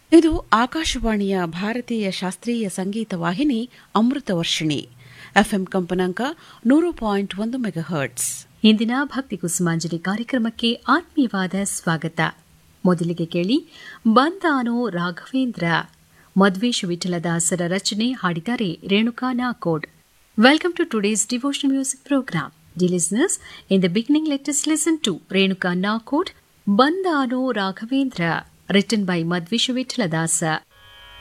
ಇದು ಆಕಾಶವಾಣಿಯ ಭಾರತೀಯ ಶಾಸ್ತ್ರೀಯ ಸಂಗೀತ ವಾಹಿನಿ ಅಮೃತ ವರ್ಷಿಣಿ ಎಫ್ಎಂ ಕಂಪನಾಂಕ ನೂರು ಪಾಯಿಂಟ್ ಒಂದು ಮೆಗಾಹರ್ಟ್ಸ್ ಇಂದಿನ ಭಕ್ತಿ ಕುಸುಮಾಂಜಲಿ ಕಾರ್ಯಕ್ರಮಕ್ಕೆ ಆತ್ಮೀಯವಾದ ಸ್ವಾಗತ ಮೊದಲಿಗೆ ಕೇಳಿ ಬಂದಾನೋ ರಾಘವೇಂದ್ರ ಮಧ್ವೇಶ್ ವಿಠಲದಾಸರ ರಚನೆ ಹಾಡಿದ್ದಾರೆ Renuka Nakod welcome to today's devotional music program dear listeners in the beginning let's listen to Renuka Nakod ಬಂದಾನೋ ರಾಘವೇಂದ್ರ ರಿಟನ್ ಬೈ ಮಧ್ವೇಶ್ ವಿಠಲದಾಸ